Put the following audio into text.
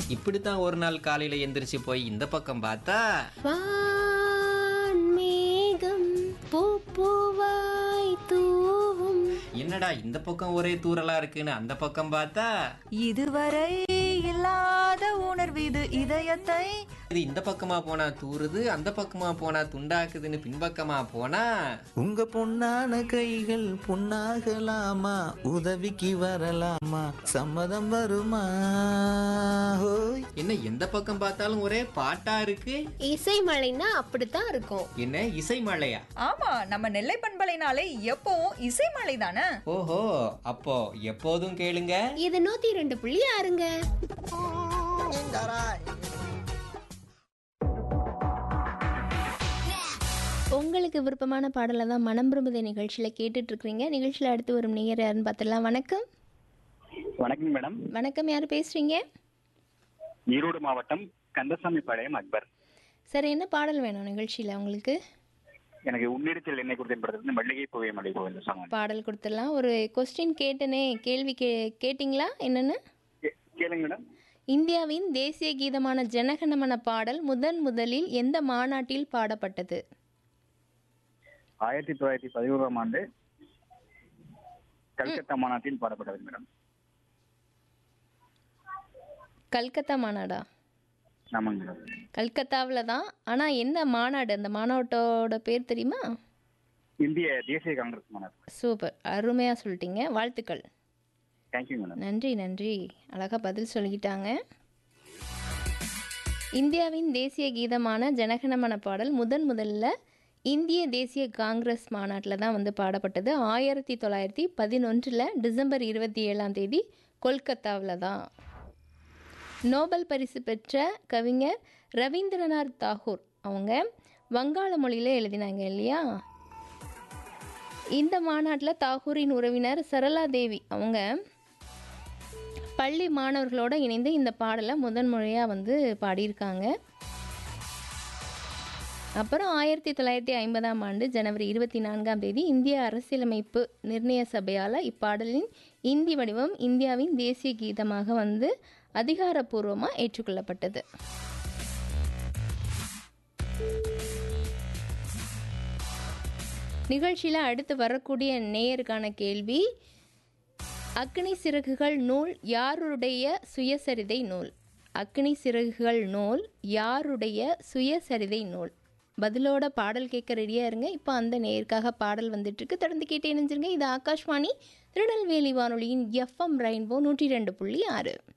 இப்படித்தான் ஒரு நாள் காலையில எந்திரிச்சு போய் இந்த பக்கம் பார்த்தா வான்மேகம் பூப்பூவாய் தூவும் என்னடா இந்த பக்கம் ஒரே தூறலா இருக்குன்னு அந்த பக்கம் பார்த்தா இதுவரை இல்லாத உணர்வு இது இதயத்தை இது இந்த பக்கமா போனா தூறுது அந்த பக்கமா போனா துண்டாக்குதுன்னு பின்பக்கமா போனா உங்க பொன்னான கைகள் பொன்னாகலாமா உதவிக்கு வரலாமா சம்மதம் வருமா ஹோய் என்ன எந்த பக்கம் பார்த்தாலும் ஒரே பாட்டா இருக்கு இசை மழைன்னா அப்படித்தான் இருக்கும் என்ன இசை மழையா ஆமா நம்ம நெல்லை பண்பலைனாலே எப்பவும் இசைமலை தானே ஓஹோ அப்போ எப்போதும் கேளுங்க இது நூத்தி ரெண்டு புள்ளி ஆறுங்க உங்களுக்கு விருப்பமான பாடலை தான் மனம் விரும்புதை நிகழ்ச்சியில் கேட்டுட்டு இருக்கிறீங்க நிகழ்ச்சியில் அடுத்து வரும் நேயர் யாருன்னு பார்த்துடலாம் வணக்கம் வணக்கம் மேடம் வணக்கம் யார் பேசுறீங்க ஈரோடு மாவட்டம் கந்தசாமி பாளையம் அக்பர் சார் என்ன பாடல் வேணும் நிகழ்ச்சியில் உங்களுக்கு எனக்கு உன்னிடத்தில் என்னை கொடுத்த படத்துல மல்லிகை பூவை மல்லிகை பூவை இந்த சாங் பாடல் கொடுத்துடலாம் ஒரு கொஸ்டின் கேட்டனே கேள்வி கே கேட்டிங்களா என்னன்னு கே- கேளுங்க மேடம் இந்தியாவின் தேசிய கீதமான ஜனகணமன பாடல் முதன் முதலில் எந்த மாநாட்டில் பாடப்பட்டது ஆயிரத்தி தொள்ளாயிரத்தி பதினோராம் ஆண்டு கல்கத்தா மாநாட்டில் பாடப்பட்டது மேடம் கல்கத்தா மாநாடா ஆமாங்க மேடம் கல்கத்தாவில் தான் ஆனால் என்ன மாநாடு அந்த மாநாட்டோட பேர் தெரியுமா இந்திய தேசிய காங்கிரஸ் மாநாடு சூப்பர் அருமையாக சொல்லிட்டீங்க வாழ்த்துக்கள் தேங்க்யூ மேடம் நன்றி நன்றி அழகாக பதில் சொல்லிக்கிட்டாங்க இந்தியாவின் தேசிய கீதமான ஜனகணமன பாடல் முதன் முதல்ல இந்திய தேசிய காங்கிரஸ் மாநாட்டில் தான் வந்து பாடப்பட்டது ஆயிரத்தி தொள்ளாயிரத்தி பதினொன்றில் டிசம்பர் இருபத்தி ஏழாம் தேதி கொல்கத்தாவில் தான் நோபல் பரிசு பெற்ற கவிஞர் ரவீந்திரநாத் தாகூர் அவங்க வங்காள மொழியில் எழுதினாங்க இல்லையா இந்த மாநாட்டில் தாகூரின் உறவினர் சரளா தேவி அவங்க பள்ளி மாணவர்களோட இணைந்து இந்த பாடலை முதன் முறையாக வந்து பாடியிருக்காங்க அப்புறம் ஆயிரத்தி தொள்ளாயிரத்தி ஐம்பதாம் ஆண்டு ஜனவரி இருபத்தி நான்காம் தேதி இந்திய அரசியலமைப்பு நிர்ணய சபையால் இப்பாடலின் இந்தி வடிவம் இந்தியாவின் தேசிய கீதமாக வந்து அதிகாரப்பூர்வமாக ஏற்றுக்கொள்ளப்பட்டது நிகழ்ச்சியில் அடுத்து வரக்கூடிய நேயருக்கான கேள்வி அக்னி சிறகுகள் நூல் யாருடைய சுயசரிதை நூல் அக்னி சிறகுகள் நூல் யாருடைய சுயசரிதை நூல் பதிலோட பாடல் கேட்க ரெடியாக இருங்க இப்போ அந்த நேயருக்காக பாடல் வந்துட்டுருக்கு தொடர்ந்து கேட்டு இணைஞ்சிருங்க இது ஆகாஷ்வாணி திருநெல்வேலி வானொலியின் எஃப்எம் ரெயின்போ நூற்றி ரெண்டு புள்ளி ஆறு